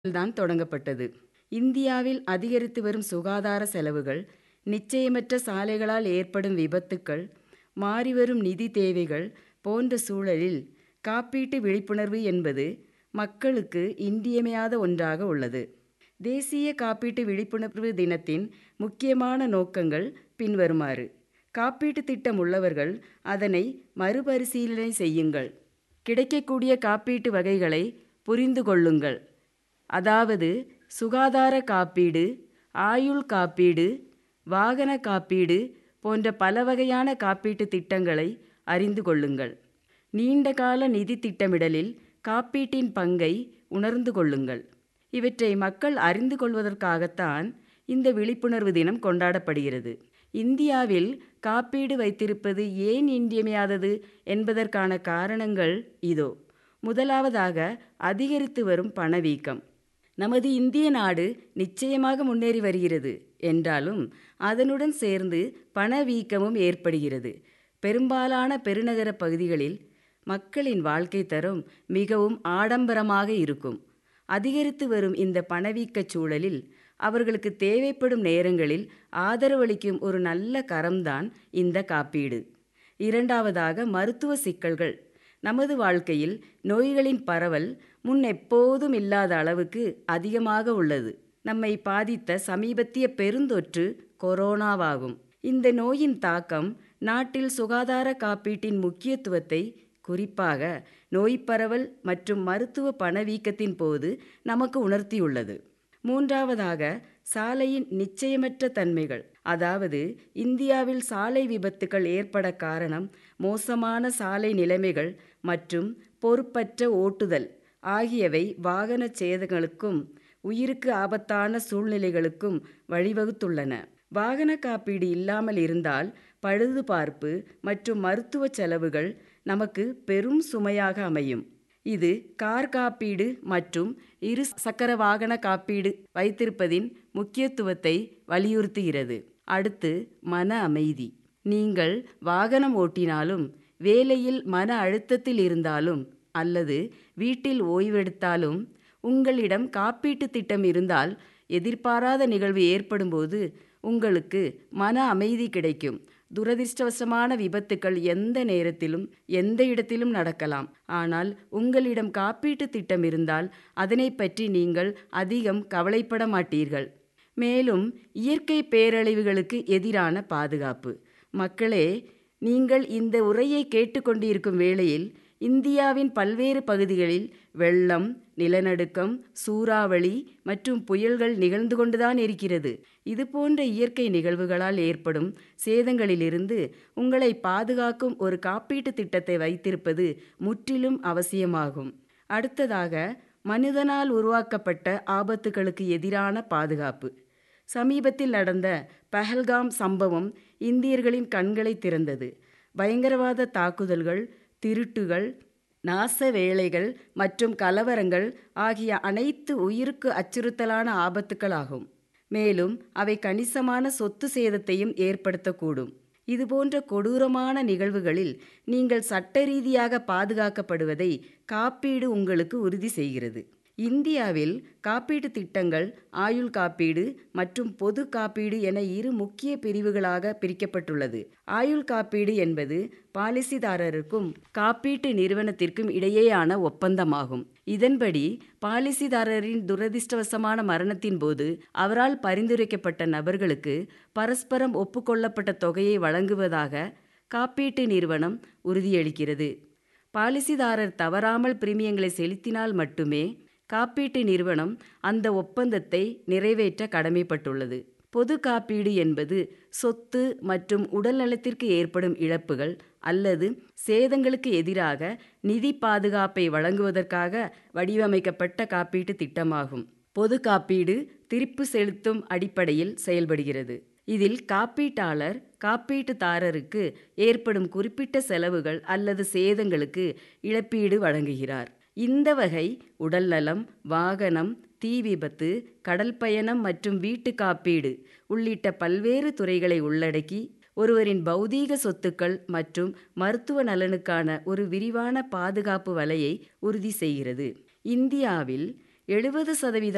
தான் தொடங்கப்பட்டது இந்தியாவில் அதிகரித்து வரும் சுகாதார செலவுகள் நிச்சயமற்ற சாலைகளால் ஏற்படும் விபத்துக்கள் மாறிவரும் நிதி தேவைகள் போன்ற சூழலில் காப்பீட்டு விழிப்புணர்வு என்பது மக்களுக்கு இன்றியமையாத ஒன்றாக உள்ளது தேசிய காப்பீட்டு விழிப்புணர்வு தினத்தின் முக்கியமான நோக்கங்கள் பின்வருமாறு காப்பீட்டு திட்டம் உள்ளவர்கள் அதனை மறுபரிசீலனை செய்யுங்கள் கிடைக்கக்கூடிய காப்பீட்டு வகைகளை புரிந்து கொள்ளுங்கள் அதாவது சுகாதார காப்பீடு ஆயுள் காப்பீடு வாகன காப்பீடு போன்ற பல வகையான காப்பீட்டு திட்டங்களை அறிந்து கொள்ளுங்கள் நீண்டகால நிதி திட்டமிடலில் காப்பீட்டின் பங்கை உணர்ந்து கொள்ளுங்கள் இவற்றை மக்கள் அறிந்து கொள்வதற்காகத்தான் இந்த விழிப்புணர்வு தினம் கொண்டாடப்படுகிறது இந்தியாவில் காப்பீடு வைத்திருப்பது ஏன் இன்றியமையாதது என்பதற்கான காரணங்கள் இதோ முதலாவதாக அதிகரித்து வரும் பணவீக்கம் நமது இந்திய நாடு நிச்சயமாக முன்னேறி வருகிறது என்றாலும் அதனுடன் சேர்ந்து பணவீக்கமும் ஏற்படுகிறது பெரும்பாலான பெருநகர பகுதிகளில் மக்களின் வாழ்க்கை தரம் மிகவும் ஆடம்பரமாக இருக்கும் அதிகரித்து வரும் இந்த பணவீக்கச் சூழலில் அவர்களுக்கு தேவைப்படும் நேரங்களில் ஆதரவளிக்கும் ஒரு நல்ல கரம்தான் இந்த காப்பீடு இரண்டாவதாக மருத்துவ சிக்கல்கள் நமது வாழ்க்கையில் நோய்களின் பரவல் முன் எப்போதும் இல்லாத அளவுக்கு அதிகமாக உள்ளது நம்மை பாதித்த சமீபத்திய பெருந்தொற்று கொரோனாவாகும் இந்த நோயின் தாக்கம் நாட்டில் சுகாதார காப்பீட்டின் முக்கியத்துவத்தை குறிப்பாக நோய் பரவல் மற்றும் மருத்துவ பணவீக்கத்தின் போது நமக்கு உணர்த்தியுள்ளது மூன்றாவதாக சாலையின் நிச்சயமற்ற தன்மைகள் அதாவது இந்தியாவில் சாலை விபத்துகள் ஏற்பட காரணம் மோசமான சாலை நிலைமைகள் மற்றும் பொறுப்பற்ற ஓட்டுதல் ஆகியவை வாகன சேதங்களுக்கும் உயிருக்கு ஆபத்தான சூழ்நிலைகளுக்கும் வழிவகுத்துள்ளன வாகன காப்பீடு இல்லாமல் இருந்தால் பழுதுபார்ப்பு மற்றும் மருத்துவ செலவுகள் நமக்கு பெரும் சுமையாக அமையும் இது கார் காப்பீடு மற்றும் இரு சக்கர வாகன காப்பீடு வைத்திருப்பதின் முக்கியத்துவத்தை வலியுறுத்துகிறது அடுத்து மன அமைதி நீங்கள் வாகனம் ஓட்டினாலும் வேலையில் மன அழுத்தத்தில் இருந்தாலும் அல்லது வீட்டில் ஓய்வெடுத்தாலும் உங்களிடம் காப்பீட்டு திட்டம் இருந்தால் எதிர்பாராத நிகழ்வு ஏற்படும்போது உங்களுக்கு மன அமைதி கிடைக்கும் துரதிர்ஷ்டவசமான விபத்துக்கள் எந்த நேரத்திலும் எந்த இடத்திலும் நடக்கலாம் ஆனால் உங்களிடம் காப்பீட்டு திட்டம் இருந்தால் அதனை பற்றி நீங்கள் அதிகம் கவலைப்பட மாட்டீர்கள் மேலும் இயற்கை பேரழிவுகளுக்கு எதிரான பாதுகாப்பு மக்களே நீங்கள் இந்த உரையை கேட்டுக்கொண்டிருக்கும் வேளையில் இந்தியாவின் பல்வேறு பகுதிகளில் வெள்ளம் நிலநடுக்கம் சூறாவளி மற்றும் புயல்கள் நிகழ்ந்து கொண்டுதான் இருக்கிறது இது போன்ற இயற்கை நிகழ்வுகளால் ஏற்படும் சேதங்களிலிருந்து உங்களை பாதுகாக்கும் ஒரு காப்பீட்டு திட்டத்தை வைத்திருப்பது முற்றிலும் அவசியமாகும் அடுத்ததாக மனிதனால் உருவாக்கப்பட்ட ஆபத்துகளுக்கு எதிரான பாதுகாப்பு சமீபத்தில் நடந்த பஹல்காம் சம்பவம் இந்தியர்களின் கண்களை திறந்தது பயங்கரவாத தாக்குதல்கள் திருட்டுகள் நாச வேலைகள் மற்றும் கலவரங்கள் ஆகிய அனைத்து உயிருக்கு அச்சுறுத்தலான ஆபத்துக்களாகும் மேலும் அவை கணிசமான சொத்து சேதத்தையும் ஏற்படுத்தக்கூடும் இதுபோன்ற கொடூரமான நிகழ்வுகளில் நீங்கள் சட்ட ரீதியாக பாதுகாக்கப்படுவதை காப்பீடு உங்களுக்கு உறுதி செய்கிறது இந்தியாவில் காப்பீட்டு திட்டங்கள் ஆயுள் காப்பீடு மற்றும் பொது காப்பீடு என இரு முக்கிய பிரிவுகளாக பிரிக்கப்பட்டுள்ளது ஆயுள் காப்பீடு என்பது பாலிசிதாரருக்கும் காப்பீட்டு நிறுவனத்திற்கும் இடையேயான ஒப்பந்தமாகும் இதன்படி பாலிசிதாரரின் துரதிர்ஷ்டவசமான மரணத்தின் போது அவரால் பரிந்துரைக்கப்பட்ட நபர்களுக்கு பரஸ்பரம் ஒப்புக்கொள்ளப்பட்ட தொகையை வழங்குவதாக காப்பீட்டு நிறுவனம் உறுதியளிக்கிறது பாலிசிதாரர் தவறாமல் பிரீமியங்களை செலுத்தினால் மட்டுமே காப்பீட்டு நிறுவனம் அந்த ஒப்பந்தத்தை நிறைவேற்ற கடமைப்பட்டுள்ளது பொது காப்பீடு என்பது சொத்து மற்றும் உடல் நலத்திற்கு ஏற்படும் இழப்புகள் அல்லது சேதங்களுக்கு எதிராக நிதி பாதுகாப்பை வழங்குவதற்காக வடிவமைக்கப்பட்ட காப்பீட்டு திட்டமாகும் பொது காப்பீடு திருப்பு செலுத்தும் அடிப்படையில் செயல்படுகிறது இதில் காப்பீட்டாளர் காப்பீட்டுதாரருக்கு ஏற்படும் குறிப்பிட்ட செலவுகள் அல்லது சேதங்களுக்கு இழப்பீடு வழங்குகிறார் இந்த வகை உடல்நலம் வாகனம் தீ விபத்து கடல் பயணம் மற்றும் வீட்டு காப்பீடு உள்ளிட்ட பல்வேறு துறைகளை உள்ளடக்கி ஒருவரின் பௌதீக சொத்துக்கள் மற்றும் மருத்துவ நலனுக்கான ஒரு விரிவான பாதுகாப்பு வலையை உறுதி செய்கிறது இந்தியாவில் எழுபது சதவீத